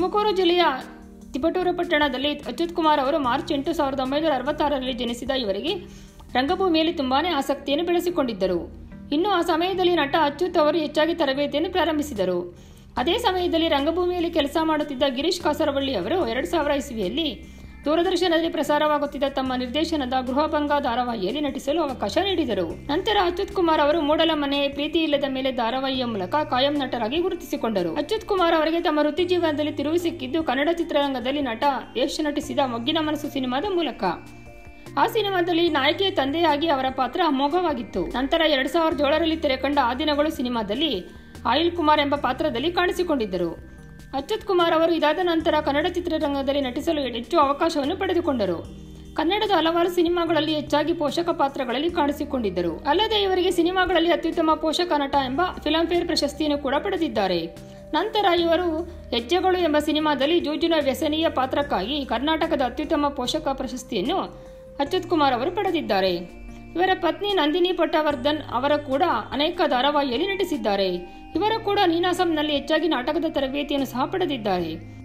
ತುಮಕೂರು ಜಿಲ್ಲೆಯ ತಿಪಟೂರು ಪಟ್ಟಣದಲ್ಲಿ ಅಚ್ಯುತ್ ಕುಮಾರ್ ಅವರು ಮಾರ್ಚ್ ಎಂಟು ಸಾವಿರದ ಒಂಬೈನೂರ ಅರವತ್ತಾರರಲ್ಲಿ ಜನಿಸಿದ ಇವರಿಗೆ ರಂಗಭೂಮಿಯಲ್ಲಿ ತುಂಬಾನೇ ಆಸಕ್ತಿಯನ್ನು ಬೆಳೆಸಿಕೊಂಡಿದ್ದರು ಇನ್ನು ಆ ಸಮಯದಲ್ಲಿ ನಟ ಅಚ್ಯುತ್ ಅವರು ಹೆಚ್ಚಾಗಿ ತರಬೇತಿಯನ್ನು ಪ್ರಾರಂಭಿಸಿದರು ಅದೇ ಸಮಯದಲ್ಲಿ ರಂಗಭೂಮಿಯಲ್ಲಿ ಕೆಲಸ ಮಾಡುತ್ತಿದ್ದ ಗಿರೀಶ್ ಕಾಸರವಳ್ಳಿ ಅವರು ಎರಡು ಸಾವಿರ ಇಸ್ವಿಯಲ್ಲಿ ದೂರದರ್ಶನದಲ್ಲಿ ಪ್ರಸಾರವಾಗುತ್ತಿದ್ದ ತಮ್ಮ ನಿರ್ದೇಶನದ ಗೃಹಭಂಗ ಧಾರಾವಾಹಿಯಲ್ಲಿ ನಟಿಸಲು ಅವಕಾಶ ನೀಡಿದರು ನಂತರ ಅಚ್ಯುತ್ ಕುಮಾರ್ ಅವರು ಮೂಡಲ ಮನೆ ಪ್ರೀತಿ ಇಲ್ಲದ ಮೇಲೆ ಧಾರಾವಾಹಿಯ ಮೂಲಕ ಕಾಯಂ ನಟರಾಗಿ ಗುರುತಿಸಿಕೊಂಡರು ಅಚ್ಯುತ್ ಕುಮಾರ್ ಅವರಿಗೆ ತಮ್ಮ ವೃತ್ತಿ ಜೀವನದಲ್ಲಿ ತಿರುವು ಸಿಕ್ಕಿದ್ದು ಕನ್ನಡ ಚಿತ್ರರಂಗದಲ್ಲಿ ನಟ ಯಶ್ ನಟಿಸಿದ ಮೊಗ್ಗಿನ ಮನಸ್ಸು ಸಿನಿಮಾದ ಮೂಲಕ ಆ ಸಿನಿಮಾದಲ್ಲಿ ನಾಯಕಿಯ ತಂದೆಯಾಗಿ ಅವರ ಪಾತ್ರ ಅಮೋಘವಾಗಿತ್ತು ನಂತರ ಎರಡ್ ಸಾವಿರದ ಏಳರಲ್ಲಿ ತೆರೆಕಂಡ ಆ ದಿನಗಳು ಸಿನಿಮಾದಲ್ಲಿ ಆಯಿಲ್ ಕುಮಾರ್ ಎಂಬ ಪಾತ್ರದಲ್ಲಿ ಕಾಣಿಸಿಕೊಂಡಿದ್ದರು ಅಚ್ಯುತ್ ಕುಮಾರ್ ಅವರು ಇದಾದ ನಂತರ ಕನ್ನಡ ಚಿತ್ರರಂಗದಲ್ಲಿ ನಟಿಸಲು ಹೆಚ್ಚು ಅವಕಾಶವನ್ನು ಪಡೆದುಕೊಂಡರು ಕನ್ನಡದ ಹಲವಾರು ಸಿನಿಮಾಗಳಲ್ಲಿ ಹೆಚ್ಚಾಗಿ ಪೋಷಕ ಪಾತ್ರಗಳಲ್ಲಿ ಕಾಣಿಸಿಕೊಂಡಿದ್ದರು ಅಲ್ಲದೆ ಇವರಿಗೆ ಸಿನಿಮಾಗಳಲ್ಲಿ ಅತ್ಯುತ್ತಮ ಪೋಷಕ ನಟ ಎಂಬ ಫಿಲ್ಮ್ಫೇರ್ ಪ್ರಶಸ್ತಿಯನ್ನು ಕೂಡ ಪಡೆದಿದ್ದಾರೆ ನಂತರ ಇವರು ಹೆಜ್ಜೆಗಳು ಎಂಬ ಸಿನಿಮಾದಲ್ಲಿ ಜೂಜಿನ ವ್ಯಸನೀಯ ಪಾತ್ರಕ್ಕಾಗಿ ಕರ್ನಾಟಕದ ಅತ್ಯುತ್ತಮ ಪೋಷಕ ಪ್ರಶಸ್ತಿಯನ್ನು ಅಚ್ಯುತ್ ಕುಮಾರ್ ಅವರು ಪಡೆದಿದ್ದಾರೆ ಇವರ ಪತ್ನಿ ನಂದಿನಿ ಪಟ್ಟವರ್ಧನ್ ಅವರ ಕೂಡ ಅನೇಕ ಧಾರಾವಾಹಿಯಲ್ಲಿ ನಟಿಸಿದ್ದಾರೆ ಇವರು ಕೂಡ ನೀನಾಸಂನಲ್ಲಿ ಹೆಚ್ಚಾಗಿ ನಾಟಕದ ತರಬೇತಿಯನ್ನು ಸಹ ಪಡೆದಿದ್ದಾರೆ